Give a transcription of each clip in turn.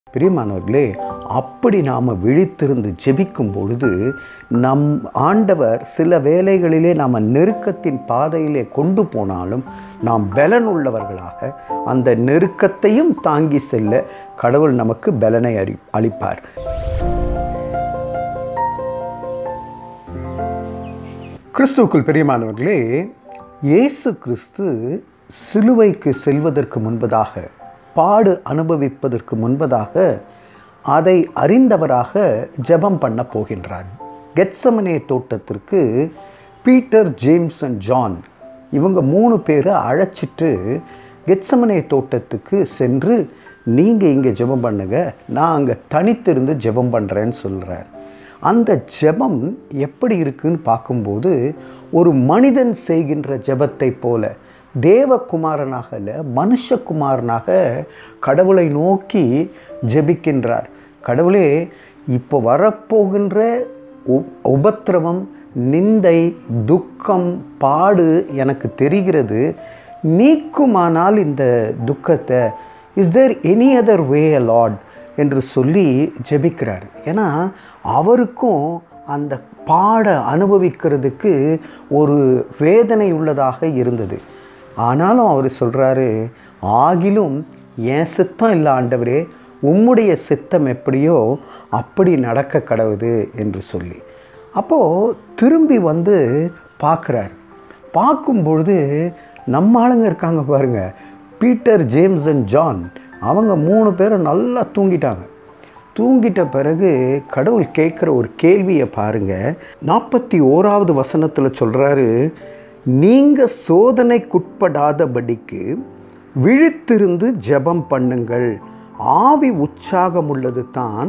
பிரியமானவர்களே அப்படி நாம் விழித்திருந்து ஜெபிக்கும் பொழுது நம் ஆண்டவர் சில வேளைகளிலே நாம் நெருக்கத்தின் பாதையிலே கொண்டு போனாலும் நாம் பலன் உள்ளவர்களாக அந்த நெருக்கத்தையும் தாங்கி செல்ல கடவுள் நமக்கு பலனை அறி அளிப்பார் கிறிஸ்துவுக்குள் பெரியமானவர்களே இயேசு கிறிஸ்து சிலுவைக்கு செல்வதற்கு முன்பதாக பாடு அனுபவிப்பதற்கு முன்பதாக அதை அறிந்தவராக ஜெபம் பண்ண போகின்றார் கெட்சமனே தோட்டத்திற்கு பீட்டர் ஜேம்ஸ் அண்ட் ஜான் இவங்க மூணு பேரை அழைச்சிட்டு கெட்சமனே தோட்டத்துக்கு சென்று நீங்கள் இங்கே ஜெபம் பண்ணுங்க நான் அங்கே தனித்திருந்து ஜெபம் பண்ணுறேன்னு சொல்கிறார் அந்த ஜெபம் எப்படி இருக்குன்னு பார்க்கும்போது ஒரு மனிதன் செய்கின்ற ஜெபத்தை போல தேவகுமாரனாக இல்லை மனுஷகுமாரனாக கடவுளை நோக்கி ஜெபிக்கின்றார் கடவுளே இப்போ வரப்போகின்ற உப் உபத்திரவம் நிந்தை துக்கம் பாடு எனக்கு தெரிகிறது நீக்குமானால் இந்த துக்கத்தை is there any other way Lord என்று சொல்லி ஜெபிக்கிறார் ஏன்னா அவருக்கும் அந்த பாட அனுபவிக்கிறதுக்கு ஒரு வேதனை உள்ளதாக இருந்தது ஆனாலும் அவர் சொல்கிறாரு ஆகிலும் என் சித்தம் இல்லை ஆண்டவரே உம்முடைய சித்தம் எப்படியோ அப்படி நடக்க கடவுது என்று சொல்லி அப்போது திரும்பி வந்து பார்க்குறார் பார்க்கும்பொழுது நம்ம ஆளுங்க இருக்காங்க பாருங்கள் பீட்டர் ஜேம்ஸ் அண்ட் ஜான் அவங்க மூணு பேரும் நல்லா தூங்கிட்டாங்க தூங்கிட்ட பிறகு கடவுள் கேட்குற ஒரு கேள்வியை பாருங்கள் நாற்பத்தி ஓராவது வசனத்தில் சொல்கிறாரு நீங்கள் சோதனைக்குட்படாதபடிக்கு விழித்திருந்து ஜெபம் பண்ணுங்கள் ஆவி உற்சாகம் உள்ளது தான்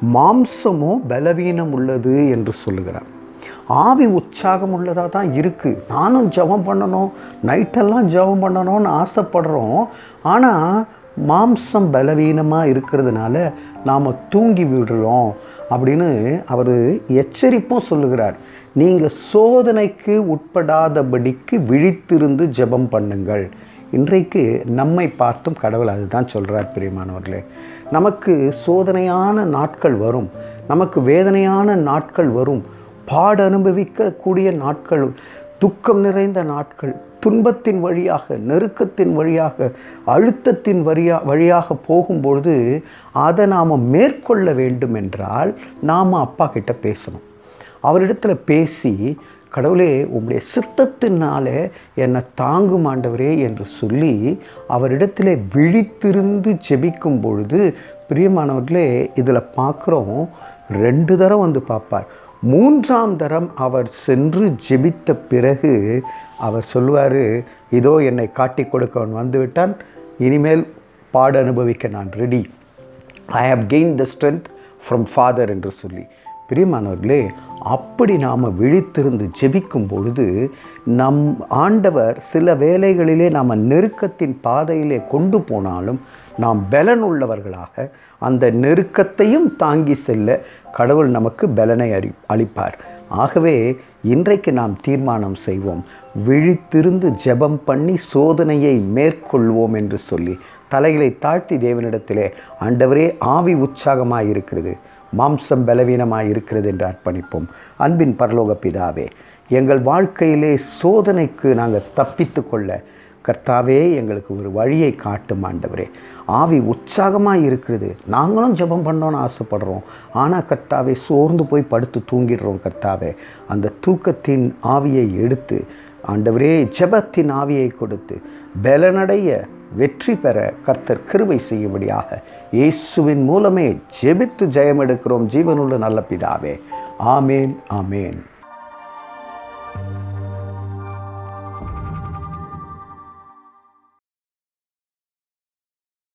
மாம்சமோ பலவீனம் உள்ளது என்று சொல்லுகிறார் ஆவி உற்சாகம் உள்ளதாக தான் இருக்குது நானும் ஜெபம் பண்ணணும் நைட்டெல்லாம் ஜெபம் பண்ணணும்னு ஆசைப்படுறோம் ஆனால் மாம்சம் பலவீனமாக இருக்கிறதுனால நாம் தூங்கி விடுறோம் அப்படின்னு அவர் எச்சரிப்பும் சொல்லுகிறார் நீங்கள் சோதனைக்கு உட்படாதபடிக்கு விழித்திருந்து ஜெபம் பண்ணுங்கள் இன்றைக்கு நம்மை பார்த்தும் கடவுள் அதுதான் சொல்கிறார் பிரியமானவர்களே நமக்கு சோதனையான நாட்கள் வரும் நமக்கு வேதனையான நாட்கள் வரும் பாடு அனுபவிக்கக்கூடிய நாட்கள் துக்கம் நிறைந்த நாட்கள் துன்பத்தின் வழியாக நெருக்கத்தின் வழியாக அழுத்தத்தின் வழியா வழியாக போகும்பொழுது அதை நாம் மேற்கொள்ள வேண்டும் என்றால் நாம் அப்பா கிட்ட பேசணும் அவரிடத்தில் பேசி கடவுளே உம்முடைய சித்தத்தினாலே என்னை தாங்கும் ஆண்டவரே என்று சொல்லி அவரிடத்தில் விழித்திருந்து ஜெபிக்கும் பொழுது பிரியமானவர்களே இதில் பார்க்குறோம் ரெண்டு தரம் வந்து பார்ப்பார் மூன்றாம் தரம் அவர் சென்று ஜெபித்த பிறகு அவர் சொல்லுவார் இதோ என்னை காட்டி கொடுக்கவன் வந்துவிட்டான் இனிமேல் பாடு அனுபவிக்க நான் ready I have gain the strength from Father என்று சொல்லி பிரியமானவர்களே அப்படி நாம் விழித்திருந்து ஜெபிக்கும் பொழுது நம் ஆண்டவர் சில வேளைகளிலே நாம் நெருக்கத்தின் பாதையிலே கொண்டு போனாலும் நாம் பலன் உள்ளவர்களாக அந்த நெருக்கத்தையும் தாங்கி செல்ல கடவுள் நமக்கு பலனை அறி அளிப்பார் ஆகவே இன்றைக்கு நாம் தீர்மானம் செய்வோம் விழித்திருந்து ஜெபம் பண்ணி சோதனையை மேற்கொள்வோம் என்று சொல்லி தலைகளை தாழ்த்தி தேவனிடத்திலே ஆண்டவரே ஆவி உற்சாகமாக இருக்கிறது மாம்சம் பலவீனமாக இருக்கிறது என்று அர்ப்பணிப்போம் அன்பின் பரலோக பிதாவே எங்கள் வாழ்க்கையிலே சோதனைக்கு நாங்கள் தப்பித்து கொள்ள கர்த்தாவே எங்களுக்கு ஒரு வழியை காட்டும் ஆண்டவரே ஆவி உற்சாகமாக இருக்கிறது நாங்களும் ஜெபம் பண்ணோன்னு ஆசைப்படுறோம் ஆனால் கர்த்தாவே சோர்ந்து போய் படுத்து தூங்கிடுறோம் கர்த்தாவே அந்த தூக்கத்தின் ஆவியை எடுத்து ஆண்டவரே ஜெபத்தின் ஆவியை கொடுத்து பலனடைய வெற்றி பெற கர்த்தர் கிருபை செய்யும்படியாக இயேசுவின் மூலமே ஜெபித்து ஜெயம் எடுக்கிறோம் ஜீவனுள்ள நல்ல பிதாவே ஆமேன் ஆமேன்